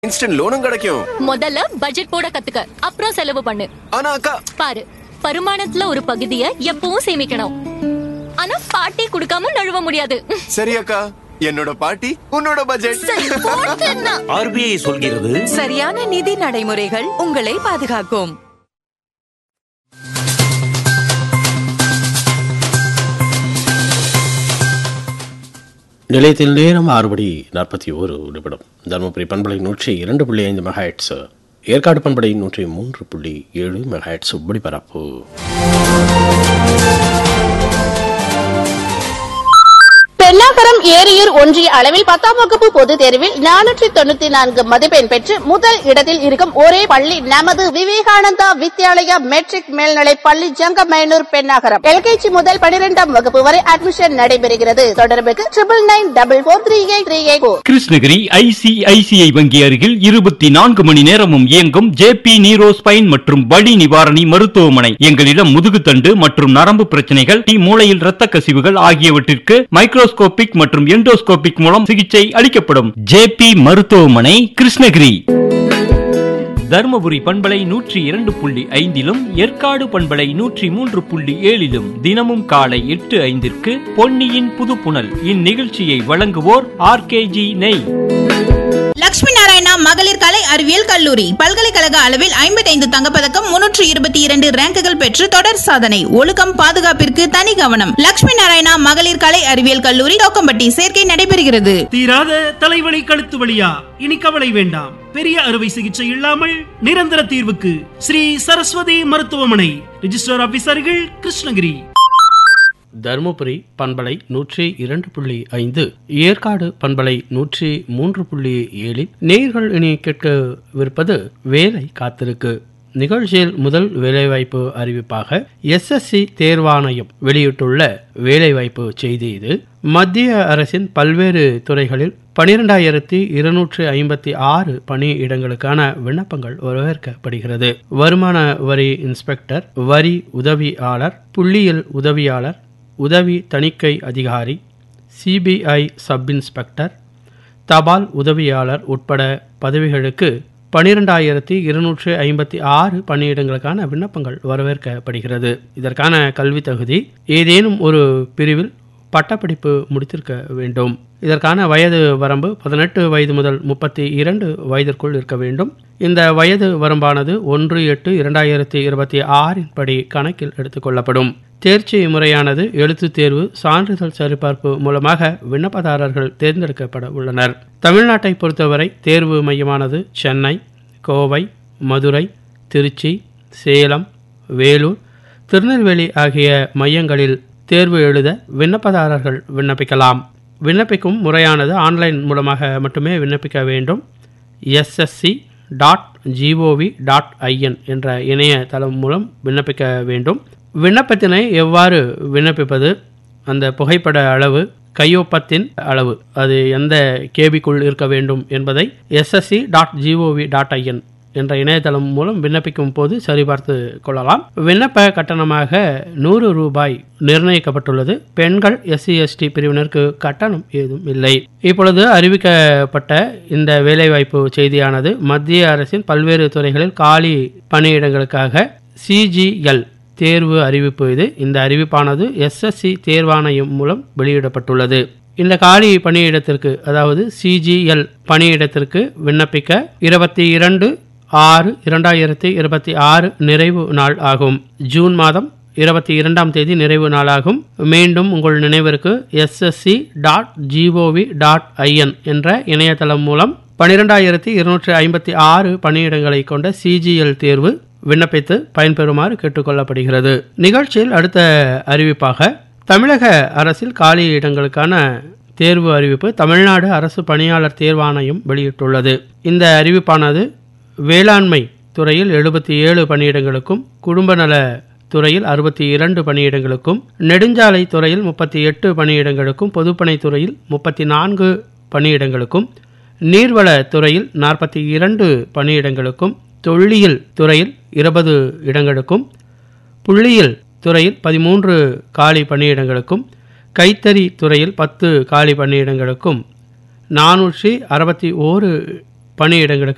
Instant லோனும் கிடைக்கும் முதல்ல budget போட கத்துக்க அப்புறம் செலவு பண்ணு ஆனா அக்கா பாரு வருமானத்துல ஒரு பகுதிய எப்பவும் சேமிக்கணும் ஆனா பாட்டி கொடுக்காம நழுவ முடியாது சரி அக்கா என்னோட பாட்டி உன்னோட பட்ஜெட் சரி, போட்டுன்னா. ஆர்பிஐ சொல்கிறது சரியான நிதி நடைமுறைகள் உங்களை பாதுகாக்கும் நிலையத்தில் நேரம் ஆறுபடி நாற்பத்தி ஒரு நிமிடம் தருமபுரி பண்பலை நூற்றி இரண்டு புள்ளி ஐந்து மெகாஹெட்ஸ் ஏற்காடு பண்பலை நூற்றி மூன்று புள்ளி ஏழு மெகாஹெட்ஸ் ஒளிபரப்பு பெண்ணாகரம் ஏரியூர் ஒன்றிய அளவில் பத்தாம் வகுப்பு பொதுத் தேர்வில் நானூற்றி தொண்ணூத்தி நான்கு மதிப்பெண் பெற்று முதல் இடத்தில் இருக்கும் ஒரே பள்ளி நமது விவேகானந்தா வித்யாலயா மெட்ரிக் மேல்நிலைப் பள்ளி ஜங்கமேனூர் பெண்ணாகரம் எல்கேஜி முதல் பனிரெண்டாம் வகுப்பு வரை அட்மிஷன் நடைபெறுகிறது தொடர்புக்கு triple nine double four three eight three eight Krishnagiri ICICI வங்கி அருகில் இருபத்தி நான்கு மணி நேரமும் இயங்கும் ஜேபி நீரோ ஸ்பைன் மற்றும் வலி நிவாரணி மருத்துவமனை எங்களிடம் முதுகுத்தண்டு மற்றும் நரம்பு பிரச்சனைகள் டி மூளையில் இரத்த கசிவுகள் ஆகியவற்றிற்கு மைக்ரோஸ்கோபிக் மற்றும் எண்டோஸ்கோபிக் மூலம் சிகிச்சை அளிக்கப்படும் ஜேபி மருத்துவமனை கிருஷ்ணகிரி தருமபுரி பண்பலை நூற்றி இரண்டு புள்ளி ஐந்திலும் ஏற்காடு பண்பலை நூற்றி மூன்று புள்ளி ஏழிலும் தினமும் காலை எட்டு ஐந்திற்கு பொன்னியின் புதுப்புணல் இந்நிகழ்ச்சியை வழங்குவோர் ஆர்கேஜி நெய் லட்சுமி நாராயணா மகளிர் கலை அறிவியல் கல்லூரி பல்கலைக்கழக அளவில் ஐம்பத்தைந்து தங்கப்பதக்கம் முன்னூற்று இருபத்தி இரண்டு ரேங்குகள் பெற்று தொடர் சாதனை ஒழுக்கம் பாதுகாப்பிற்கு தனி கவனம் லட்சுமி நாராயணா மகளிர் கலை அறிவியல் கல்லூரி தோக்கம்பட்டி சேர்க்கை நடைபெறுகிறது தீராத தலைவலி கழுத்து வலியா இனி கவலை வேண்டாம் பெரிய அறுவை சிகிச்சை இல்லாமல் நிரந்தர தீர்வுக்கு ஸ்ரீ சரஸ்வதி மருத்துவமனை ரிஜிஸ்டர் ஆபீசர்கள் கிருஷ்ணகிரி தருமபுரி பண்பலை நூற்றி இரண்டு புள்ளி ஐந்து ஏற்காடு பண்பலை நூற்றி மூன்று புள்ளி ஏழில் நேர்கள் இனி கேட்கவிருப்பது வேலை காத்திருக்கு நிகழ்ச்சியில் முதல் வேலைவாய்ப்பு அறிவிப்பாக எஸ்எஸ்சி தேர்வாணையம் வெளியிட்டுள்ள வேலைவாய்ப்பு செய்தி இது மத்திய அரசின் பல்வேறு துறைகளில் பனிரெண்டாயிரத்தி இருநூற்று ஐம்பத்தி ஆறு பணி இடங்களுக்கான விண்ணப்பங்கள் வரவேற்கப்படுகிறது வருமான வரி இன்ஸ்பெக்டர் வரி உதவியாளர் புள்ளியியல் உதவியாளர் உதவி தணிக்கை அதிகாரி சிபிஐ சப் இன்ஸ்பெக்டர் தபால் உதவியாளர் உட்பட பதவிகளுக்கு பனிரெண்டாயிரத்தி இருநூற்று ஐம்பத்தி ஆறு பணியிடங்களுக்கான விண்ணப்பங்கள் வரவேற்கப்படுகிறது இதற்கான கல்வி தகுதி ஏதேனும் ஒரு பிரிவில் பட்டப்படிப்பு முடித்திருக்க வேண்டும் இதற்கான வயது வரம்பு பதினெட்டு வயது முதல் முப்பத்தி இரண்டு வயதிற்குள் இருக்க வேண்டும் இந்த வயது வரம்பானது ஒன்று எட்டு இரண்டாயிரத்தி இருபத்தி ஆறின் படி கணக்கில் எடுத்துக்கொள்ளப்படும் தேர்ச்சி முறையானது எழுத்துத் தேர்வு சான்றிதழ் சரிபார்ப்பு மூலமாக விண்ணப்பதாரர்கள் தேர்ந்தெடுக்கப்பட உள்ளனர் தமிழ்நாட்டை பொறுத்தவரை தேர்வு மையமானது சென்னை கோவை மதுரை திருச்சி சேலம் வேலூர் திருநெல்வேலி ஆகிய மையங்களில் தேர்வு எழுத விண்ணப்பதாரர்கள் விண்ணப்பிக்கலாம் விண்ணப்பிக்கும் முறையானது ஆன்லைன் மூலமாக மட்டுமே விண்ணப்பிக்க வேண்டும் SSC dot GOV dot IN என்ற இணையதளம் மூலம் விண்ணப்பிக்க வேண்டும் விண்ணப்பத்தினை எவ்வாறு விண்ணப்பிப்பது அந்த புகைப்பட அளவு கையொப்பத்தின் அளவு அது எந்த கேபிக்குள் இருக்க வேண்டும் என்பதை SSC dot GOV dot IN என்ற இணையதளம் மூலம் விண்ணப்பிக்கும் போது சரிபார்த்து கொள்ளலாம் விண்ணப்ப கட்டணமாக நூறு ரூபாய் நிர்ணயிக்கப்பட்டுள்ளது பெண்கள் எஸ்சி எஸ்டி பிரிவினருக்கு கட்டணம் ஏதும் இல்லை இப்பொழுது அறிவிக்கப்பட்ட இந்த வேலைவாய்ப்பு செய்தியானது மத்திய அரசின் பல்வேறு துறைகளில் காலி பணியிடங்களுக்காக சிஜிஎல் தேர்வு அறிவிப்பு இது இந்த அறிவிப்பானது எஸ்எஸ்சி தேர்வாணையம் மூலம் வெளியிடப்பட்டுள்ளது இந்த காலி பணியிடத்திற்கு அதாவது சிஜிஎல் பணியிடத்திற்கு விண்ணப்பிக்க இருபத்தி இரண்டு ஆறு இரண்டாயிரத்தி இருபத்தி ஆறு நிறைவு நாள் ஆகும் ஜூன் மாதம் இருபத்தி இரண்டாம் தேதி நிறைவு நாளாகும் மீண்டும் உங்கள் நினைவிற்கு SSC dot GOV dot IN என்ற இணையதளம் மூலம் பனிரெண்டாயிரத்தி இருநூற்றி ஐம்பத்தி ஆறு பணியிடங்களை கொண்ட சிஜிஎல் தேர்வு விண்ணப்பித்து பயன்பெறுமாறு கேட்டுக்கொள்ளப்படுகிறது நிகழ்ச்சியில் அடுத்த அறிவிப்பாக தமிழக அரசில் காலி இடங்களுக்கான தேர்வு அறிவிப்பு தமிழ்நாடு அரசு பணியாளர் தேர்வாணையம் வெளியிட்டுள்ளது இந்த அறிவிப்பானது வேளாண்மை துறையில் எழுபத்தி ஏழு பணியிடங்களுக்கும் குடும்ப நல துறையில் அறுபத்தி இரண்டு பணியிடங்களுக்கும் நெடுஞ்சாலை துறையில் முப்பத்தி எட்டு பணியிடங்களுக்கும் பொதுப்பணி துறையில் முப்பத்தி நான்கு பணியிடங்களுக்கும் நீர்வள துறையில் நாற்பத்தி இரண்டு பணியிடங்களுக்கும் தொல்லியல் துறையில் இருபது இடங்களுக்கும் புள்ளியியல் துறையில் பதிமூன்று காலி பணியிடங்களுக்கும் கைத்தறி துறையில் பத்து காலி பணியிடங்களுக்கும் நானூற்றி அறுபத்தி ஓரு பணியிடங்களுக்கு